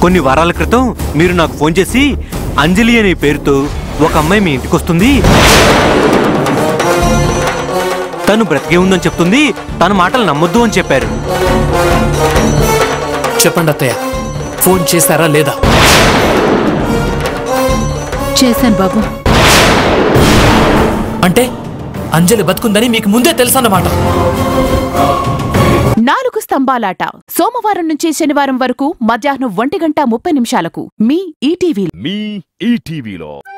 కొన్ని వారాల క్రితం మీరు నాకు ఫోన్ చేసి అంజలి అనే పేరుతో ఒక అమ్మాయి మీ ఇంటికి వస్తుంది తను బ్రతికే ఉందని చెప్తుంది తన మాటలు నమ్మొద్దు అని చెప్పారు చెప్పండి అత్తయ్య ఫోన్ చేశారా లేదా చేశాను బాబు అంటే అంజలి బతుకుందని మీకు ముందే తెలుసన్నమాట నాలుగు స్తంభాలాట సోమవారం నుంచి శనివారం వరకు మధ్యాహ్నం ఒంటి గంట ముప్పై నిమిషాలకు మీ ఈటీవీ మీ ఈటీవీలో